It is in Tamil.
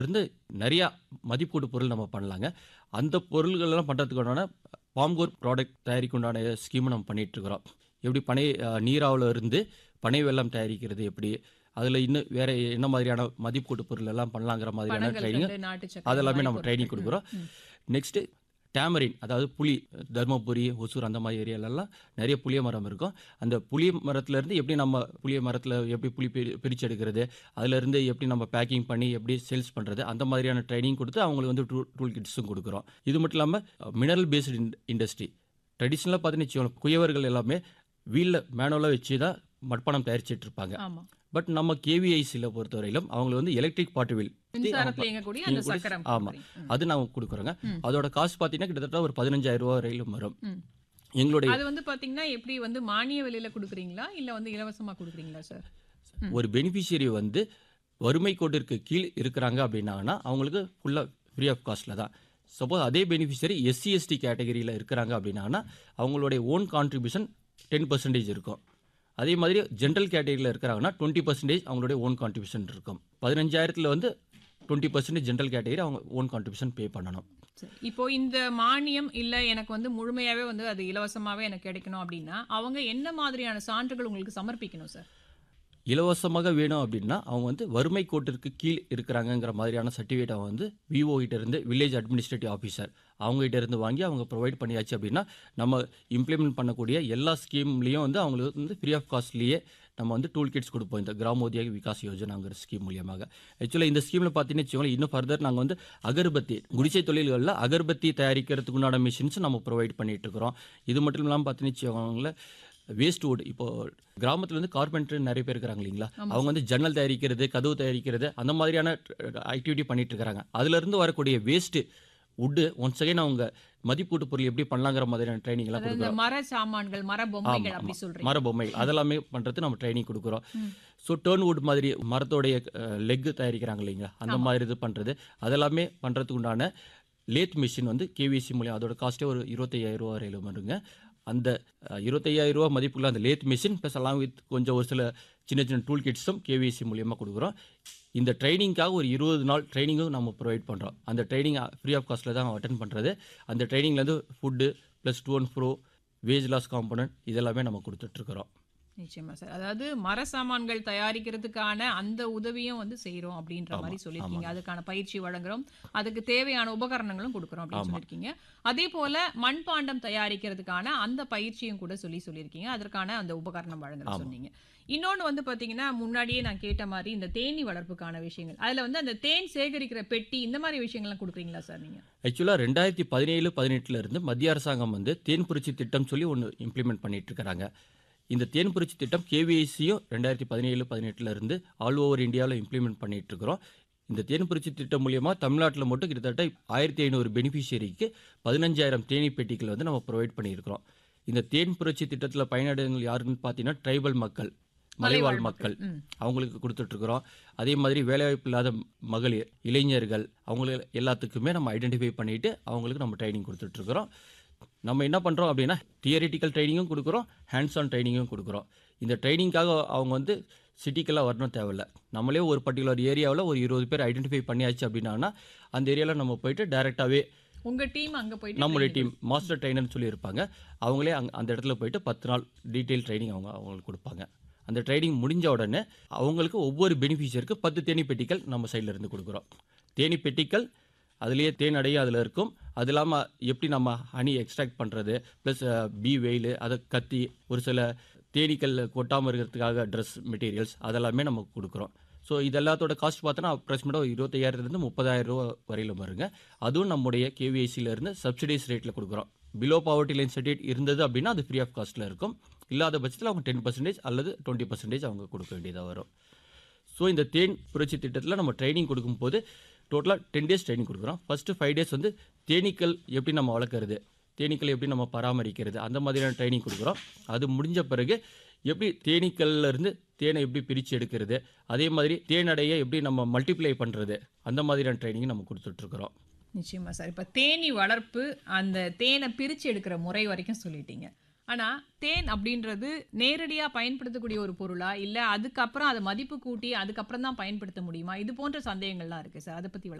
இருந்து நிறையா மதிப்பீடு பொருள் நம்ம பண்ணலாங்க அந்த பொருள்களெல்லாம் பண்ணுறதுக்கு உண்டான பாம்கோர் ப்ராடக்ட் தயாரிக்க உண்டான ஸ்கீம் நம்ம பண்ணிட்டு இருக்கிறோம் எப்படி பனை அஹ், நீராவுல இருந்து பனை வெல்லம் தயாரிக்கிறது எப்படி அதில் இன்னும் வேற என்ன மாதிரியான மதிப்பீட்டு பொருள் எல்லாம் பண்ணலாங்கிற மாதிரியான பனங்கள் ட்ரைனிங் கண்டு, நாட்டு சக்கரை அதெல்லாமே மாதிரி நம்ம ட்ரைனிங் பொருட்கள். கொடுக்குறோம் ம். நெக்ஸ்ட்டு டேமரின் அதாவது புளி தர்மபுரி ஒசூர் அந்த மாதிரி ஏரியாலெல்லாம் நிறைய புளிய மரம் இருக்கும் அந்த புளிய மரத்துலேருந்து எப்படி நம்ம புளிய மரத்தில் எப்படி புளி பிரி பிரித்து எடுக்கிறது அதுலேருந்து எப்படி நம்ம பேக்கிங் பண்ணி எப்படி சேல்ஸ் பண்ணுறது அந்த மாதிரியான ட்ரைனிங் கொடுத்து அவங்களுக்கு வந்து டூ டூல் கிட்ஸும் கொடுக்குறோம் இது மட்டும் இல்லாமல் மினரல் பேஸ்டு இண்டஸ்ட்ரி ட்ரெடிஷ்னலாக பார்த்தீங்கன்னு வச்சுக்கோங்களேன் குயவர்கள் எல்லாமே வீலில் மேனுவலாக வச்சு தான் மட்பானம் தயாரிச்சிட்டு இருப்பாங்க ஆமா பட் நம்ம கேவிஐசியில் பொறுத்தவரையிலும் அவங்க வந்து எலக்ட்ரிக் பாட்டு வீல் மின்சாரத்துல இயங்கக்கூடிய அந்த இயங்கக்கூடிய- சக்கரம் ஆமா. கொடுக்குறீங்க. அது நாங்கள் கொடுக்குறோங்க ம். அதோட காசு பார்த்தீங்கன்னா கிட்டத்தட்ட ஒரு பதினஞ்சாயிரம் ரூபா வரையிலும் வரும் ம். எங்களுடைய அது வந்து பாத்தீங்கன்னா எப்படி வந்து மானிய விலையில கொடுக்குறீங்களா இல்ல வந்து இலவசமா கொடுக்குறீங்களா சார் ஒரு பெனிஃபிஷியரி வந்து வறுமை கோட்டிற்கு கீழ் இருக்கிறாங்க அப்படின்னாங்கன்னா அவங்களுக்கு ஃபுல்லாக ஃப்ரீ ஆஃப் காஸ்ட்டில் தான் சப்போஸ் அதே பெனிஃபிஷியரி எஸ்சி எஸ்டி கேட்டகரியில் இருக்கிறாங்க அப்படின்னாங்கன்னா அவங்களுடைய ஓன் கான்ட்ரிபியூஷன் டென் பர்சன்டேஜ் இருக்கும் அதே மாதிரி ஜென்ரல் கேட்டகரியில் இருக்கிறாங்கன்னா டுவெண்ட்டி பர்சன்டேஜ் அவங்களுடைய ஓன் கான்ட்ரிபியூஷன் இருக்கும் பதினஞ்சாயிரத்தில் வந்து டுவெண்ட்டி பர்சன்டேஜ் ஜென்ரல் கேட்டகரி அவங்க ஓன் கான்ட்ரிபியூஷன் பே பண்ணணும் சரி. இப்போ இந்த மானியம் இல்ல எனக்கு வந்து முழுமையாவே வந்து அது இலவசமாவே எனக்கு கிடைக்கணும் அப்படின்னா அவங்க என்ன மாதிரியான சான்றுகள் உங்களுக்கு சமர்ப்பிக்கணும் சார் இலவசமாக வேணும் அப்படின்னா அவங்க வந்து வறுமை கோட்டிற்கு கீழ் இருக்கிறாங்கங்கிற மாதிரியான சர்டிஃபிகேட் அவங்க வந்து விஓ கிட்ட இருந்து வில்லேஜ் அட்மினிஸ்ட்ரேட்டிவ் ஆஃபீஸர் அவங்க கிட்ட இருந்து வாங்கி அவங்க ப்ரொவைட் பண்ணியாச்சு அப்படின்னா நம்ம இம்ப்ளிமெண்ட் பண்ணக்கூடிய எல்லா ஸ்கீம்லேயும் வந்து அவங்களுக்கு வந்து ஃப்ரீ ஆஃப் காஸ்ட்லேயே நம்ம வந்து டூல் கிட்ஸ் கொடுப்போம் இந்த கிராமோதிய விகாஸ் யோஜனாங்கிற ஸ்கீம் மூலியமாக ஆக்சுவலாக இந்த ஸ்கீமில் பார்த்தீங்கன்னு வச்சுக்கோங்களேன் இன்னும் ஃபர்தர் நாங்கள் வந்து அகர்பத்தி குடிசை தொழில்களில் அகர்பத்தி தயாரிக்கிறதுக்கு உண்டான மிஷின்ஸ் நம்ம ப்ரொவைட் பண்ணிட்டு இருக்கிறோம் இது மட்டும் இல்லாமல் பார்த்தீங்கன்னு வச்சுக்கோங்களேன் வேஸ்ட் வுட் இப்போ கிராமத்துல வந்து கார்பெண்டர் நிறைய பேர் இருக்கிறாங்க இல்லைங்களா அவங்க வந்து ஜன்னல் தயாரிக்கிறது கதவு தயாரிக்கிறது அந்த மாதிரியான ஆக்டிவிட்டி பண்ணிட்டு இருக்காங்க அதுல இருந்து வரக்கூடிய வேஸ்ட் வுட்டு ஒன்ஸ் அகைன் அவங்க மதிப்பீட்டு பொருள் எப்படி பண்ணலாங்கிற மாதிரியான ட்ரைனிங் எல்லாம் அதாவது கொடுக்குறோம் இந்த மர சாமான்கள் மர பொம்மைகள் ஆமா, அப்படி ஆமா. சொல்றீங்க மர பொம்மை அதெல்லாமே பண்றது நம்ம ட்ரைனிங் கொடுக்குறோம் ம். ஸோ டேர்ன் வுட் மாதிரி மரத்தோடைய லெக் தயாரிக்கிறாங்க இல்லைங்களா அந்த மாதிரி இது பண்றது அதெல்லாமே பண்றதுக்கு உண்டான லேத் மிஷின் வந்து கேவிசி மூலியம் அதோட காஸ்ட்டே ஒரு இருபத்தையாயிரம் ரூபா வரையிலும் வருங்க அந்த அஹ், இருபத்தையாயிரம் ரூபா மதிப்புள்ள அந்த lathe machine plus along with கொஞ்சம் ஒரு சில சின்ன சின்ன டூல் கிட்ஸும் கேவிசி மூலியமாக கொடுக்குறோம் இந்த ட்ரைனிங்காக ஒரு இருபது நாள் ட்ரைனிங்கும் நம்ம ப்ரொவைட் பண்ணுறோம் அந்த ட்ரைனிங் ஃப்ரீ ஆஃப் காஸ்ட்டில் தான் அட்டன் பண்ணுறது அந்த ட்ரைனிங்லேருந்து food plus two and pro wage loss component இதெல்லாமே நம்ம கொடுத்துட்ருக்குறோம் நிச்சயமா சார் அதாவது மர சாமான்கள் தயாரிக்கிறதுக்கான அந்த உதவியும் வந்து செய்றோம் அப்படின்ற ஆமா, மாதிரி சொல்லியிருக்கீங்க அதுக்கான பயிற்சி வழங்குறோம் அதுக்கு தேவையான உபகரணங்களும் கொடுக்குறோம் அப்படின்னு ஆமா. சொல்லியிருக்கீங்க அதே போல மண்பாண்டம் தயாரிக்கிறதுக்கான அந்த பயிற்சியும் கூட சொல்லி சொல்லியிருக்கீங்க அதற்கான அந்த உபகரணம் வழங்குறோம் ஆமா. சொன்னீங்க இன்னொன்னு வந்து பாத்தீங்கன்னா முன்னாடியே நான் கேட்ட மாதிரி இந்த தேனி வளர்ப்புக்கான விஷயங்கள் அதுல வந்து அந்த தேன் சேகரிக்கிற பெட்டி இந்த மாதிரி விஷயங்கள்லாம் கொடுக்குறீங்களா சார் நீங்க ஆக்சுவலாக ரெண்டாயிரத்தி பதினேழு பதினெட்டுல இருந்து மத்திய அரசாங்கம் வந்து தேன் புரட்சி திட்டம் சொல்லி ஒன்று இம்ப்ளிமெண்ட் பண்ணிட்டு இருக்கிறாங்க இந்த தேன் புரட்சி திட்டம் கேவிஐசியும் ரெண்டாயிரத்தி பதினேழு பதினெட்டுல இருந்து ஆல் ஓவர் இந்தியாவில் இம்ப்ளிமெண்ட் பண்ணிட்டு இருக்கிறோம் இந்த தேன் புரட்சி திட்டம் மூலியமாக தமிழ்நாட்டில் மட்டும் கிட்டத்தட்ட ஆயிரத்தி ஐநூறு பெனிஃபிஷியரிக்கு பதினஞ்சாயிரம் தேனி பெட்டிகள் வந்து நம்ம ப்ரொவைட் பண்ணியிருக்கிறோம் இந்த தேன் புரட்சி திட்டத்தில் பயனடைங்கள் யாருன்னு பார்த்தீங்கன்னா ட்ரைபல் மக்கள் மலைவாழ் மக்கள் ம். அவங்களுக்கு கொடுத்துட்ருக்குறோம் அதே மாதிரி வேலைவாய்ப்பு இல்லாத மகளிர் இளைஞர்கள் அவங்களுக்கு எல்லாத்துக்குமே நம்ம ஐடென்டிஃபை பண்ணிட்டு அவங்களுக்கு நம்ம ட்ரைனிங் கொடுத்துட்ருக்குறோம் நம்ம என்ன பண்ணுறோம் அப்படின்னா தியரிட்டிக்கல் ட்ரைனிங்கும் கொடுக்குறோம் ஹேண்ட்ஸ் ஆன் ட்ரைனிங்கும் கொடுக்குறோம் இந்த ட்ரைனிங்காக அவங்க வந்து சிட்டிக்கெல்லாம் வரணும் தேவையில்ல நம்மளே ஒரு பர்டிகுலர் ஏரியாவில் ஒரு இருபது பேர் ஐடென்டிஃபை பண்ணியாச்சு அப்படின்னா அந்த ஏரியாவில் நம்ம போயிட்டு டைரெக்டாகவே உங்க டீம் அங்க போயிட்டு நம்மளுடைய training டீம் மாஸ்டர் ட்ரைனர்னு சொல்லி இருப்பாங்க அவங்களே அங்க அந்த இடத்துல போயிட்டு பத்து நாள் டீட்டெயில் ட்ரைனிங் அவங்க அவங்களுக்கு கொடுப்பாங்க அந்த ட்ரைனிங் முடிஞ்ச உடனே அவங்களுக்கு ஒவ்வொரு பெனிஃபிஷியருக்கு பத்து தேனி பெட்டிகள் நம்ம சைடில் இருந்து கொடுக்குறோம் தேனி பெட்டிகள் அதுலேயே தேன் அடைய அதில் இருக்கும் அது இல்லாமல் எப்படி நம்ம ஹனி எக்ஸ்ட்ராக்ட் பண்ணுறது ப்ளஸ் பி வெயில் அதை கத்தி ஒரு சில தேனீக்கள் கொட்டாமல் இருக்கிறதுக்காக ட்ரெஸ் மெட்டீரியல்ஸ் அதெல்லாமே நம்ம கொடுக்குறோம் ஸோ இது எல்லாத்தோட காஸ்ட் பார்த்தோன்னா அப்ராக்சிமேட்டாக இருபத்தையாயிரத்துலேருந்து முப்பதாயிரம் ரூபா வரையிலும் வருங்க அதுவும் நம்முடைய KVIC ல இருந்து சப்சிடைஸ் ரேட்டில் கொடுக்குறோம் பிலோ பாவர்ட்டி லைன் சர்டிஃபிகேட் இருந்தது அப்படின்னா அது ஃப்ரீ ஆஃப் காஸ்ட்டில் இருக்கும் இல்லாத பட்சத்தில் அவங்க டென் பர்சன்டேஜ் அல்லது டுவெண்ட்டி பர்சன்டேஜ் அவங்க கொடுக்க வேண்டியதாக வரும் ஸோ இந்த தேன் புரட்சி திட்டத்தில் நம்ம ட்ரைனிங் கொடுக்கும்போது டோட்டலாக டென் டேஸ் ட்ரைனிங் கொடுக்குறோம் ஃபஸ்ட்டு ஃபைவ் டேஸ் வந்து தேனீக்கள் எப்படி நம்ம வளர்க்குறது தேனீக்கள் எப்படி நம்ம பராமரிக்கிறது அந்த மாதிரியான ட்ரைனிங் கொடுக்குறோம் அது முடிஞ்ச பிறகு எப்படி தேனீக்கள்ல இருந்து தேனை எப்படி பிரித்து எடுக்கிறது அதே மாதிரி தேனடையை எப்படி நம்ம மல்டிப்ளை பண்ணுறது அந்த மாதிரியான ட்ரைனிங் நம்ம கொடுத்துட்ருக்குறோம் நிச்சயமா சார் இப்ப தேனி வளர்ப்பு அந்த தேனை பிரிச்சு எடுக்கிற முறை வரைக்கும் சொல்லிட்டீங்க ஆனா தேன் அப்படின்றது நேரடியா பயன்படுத்தக்கூடிய ஒரு பொருளா இல்ல அதுக்கப்புறம் அதை மதிப்பு கூட்டி அதுக்கப்புறம் தான் பயன்படுத்த முடியுமா இது போன்ற சந்தேகங்கள்லாம் இருக்கு சார் அதை பத்தி